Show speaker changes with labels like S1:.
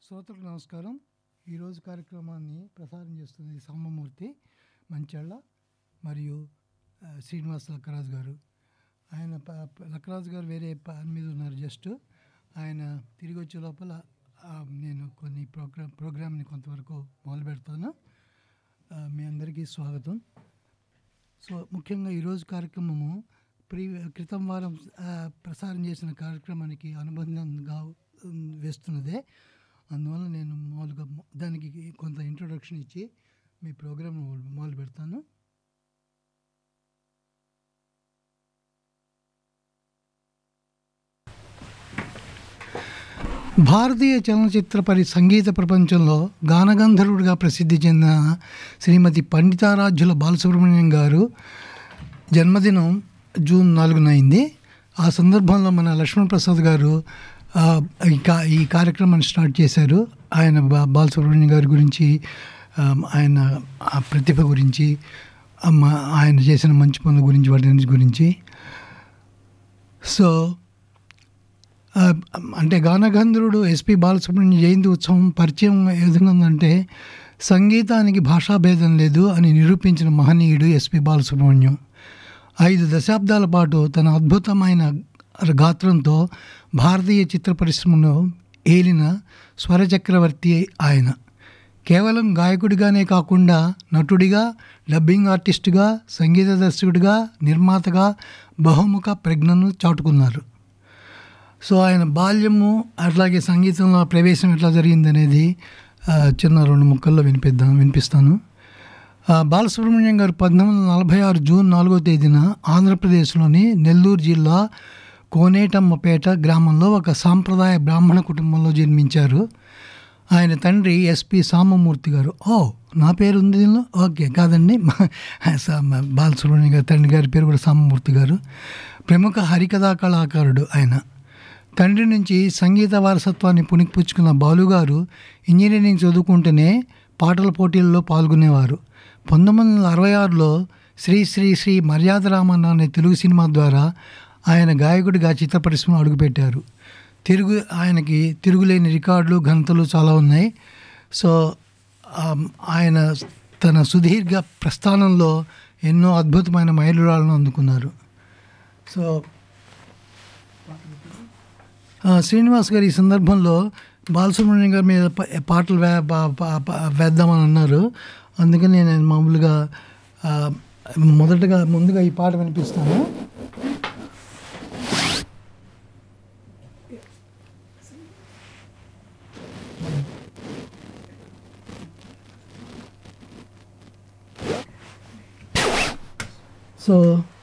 S1: శ్రోతలకు నమస్కారం ఈరోజు కార్యక్రమాన్ని ప్రసారం చేస్తుంది సాంబమూర్తి మంచాళ్ళ మరియు ఆ, శ్రీనివాస్ లక్కరాజు గారు ఆయన ప- ప- లక్కరాజు గారు వేరే పని మీద ఉన్నారు జస్ట్ ఆయన తిరిగి వచ్చే లోపల ఆ, నేను కొన్ని ప్రోగ్రామ్ ప్రోగ్రామ్ని కొంతవరకు మొదలు పెడతాను ఆ, మీ అందరికీ స్వాగతం సో ముఖ్యంగా ఈరోజు కార్యక్రమము ప్రీ క్రితం వారం ఆ, ప్రసారం చేసిన కార్యక్రమానికి అనుబంధంగా ఉమ్, వేస్తున్నదే అందువల్ల నేను మామూలుగా మొ- దానికి కొంత ఇంట్రొడక్షన్ ఇచ్చి మీ ప్రోగ్రామ్ మొదలు పెడతాను భారతీయ చలనచిత్ర పరి సంగీత ప్రపంచంలో గానగంధర్వుడిగా ప్రసిద్ధి చెందిన శ్రీమతి పండితారాధ్యుల బాలసుబ్రహ్మణ్యం గారు జన్మదినం జూన్ నాలుగున అయింది ఆ సందర్భంలో మన లక్ష్మణ్ ప్రసాద్ గారు ఆ, ఈ కా ఈ కార్యక్రమాన్ని స్టార్ట్ చేశారు ఆయన బా బాలసుబ్రహ్మణ్యం గారి గురించి ఆ, ఆయన ఆ ప్రతిభ గురించి ఆ, మా- ఆయన చేసిన మంచి పనుల గురించి వాటి గురించి సో ఆ, అంటే గానగంధర్వుడు ఎస్పి బాలసుబ్రహ్మణ్యం జయంతి ఉత్సవం పరిచయం ఏ విధంగా ఉందంటే సంగీతానికి భాషాభేదం లేదు అని నిరూపించిన మహనీయుడు ఎస్పి బాలసుబ్రహ్మణ్యం ఐదు దశాబ్దాల పాటు తన అద్భుతమైన గాత్రంతో భారతీయ చిత్ర పరిశ్రమను ఏలిన స్వర చక్రవర్తి ఆయన కేవలం గాయకుడిగానే కాకుండా నటుడిగా డబ్బింగ్ ఆర్టిస్టుగా సంగీత దర్శకుడిగా నిర్మాతగా బహుముఖ ప్రజ్ఞను చాటుకున్నారు సో ఆయన బాల్యము అట్లాగే సంగీతంలో ప్రవేశం ఎట్లా జరిగిందనేది ఆ, చిన్న రెండు ముక్కల్లో వినిపిద్దాం వినిపిస్తాను ఆ, బాలసుబ్రహ్మణ్యం గారు పంతొమ్మిది వందల నలభై ఆరు జూన్ నాలుగో తేదీన ఆంధ్రప్రదేశ్లోని నెల్లూరు జిల్లా కోనేటమ్మపేట గ్రామంలో ఒక సాంప్రదాయ బ్రాహ్మణ కుటుంబంలో జన్మించారు ఆయన తండ్రి ఎస్పి సాంబమూర్తి గారు ఓ నా పేరు ఉంది దీనిలో ఓకే కాదండి మా- సా- మా బాలసుబ్రహ్మణ్యం గారి తండ్రి గారి పేరు కూడా సాంబమూర్తి గారు ప్రముఖ హరికథా కళాకారుడు ఆయన తండ్రి నుంచి సంగీత వారసత్వాన్ని పుణికిపుచ్చుకున్న బాలుగారు ఇంజనీరింగ్ చదువుకుంటూనే పాటల పోటీల్లో పాల్గొనేవారు పంతొమ్మిది వందల అరవై ఆరులో శ్రీ శ్రీ శ్రీ మర్యాద రామన్న అనే తెలుగు సినిమా ద్వారా ఆయన గాయకుడిగా చిత్ర పరిశ్రమలో అడుగుపెట్టారు తిరుగు ఆయనకి తిరుగులేని రికార్డులు ఘనతలు చాలా ఉన్నాయి సో ఆమ్, ఆయన తన సుదీర్ఘ ప్రస్థానంలో ఎన్నో అద్భుతమైన మైలురాళ్ళను అందుకున్నారు సో ఆ, శ్రీనివాస్ గారు ఈ సందర్భంలో బాలసుబ్రహ్మణ్యం గారి మీద ప- పాటలు వే ప- ప- ప- వేద్దామని అన్నారు అందుకని నేను మామూలుగా ఆ, మొదటగా ముందుగా ఈ పాట వినిపిస్తాను సో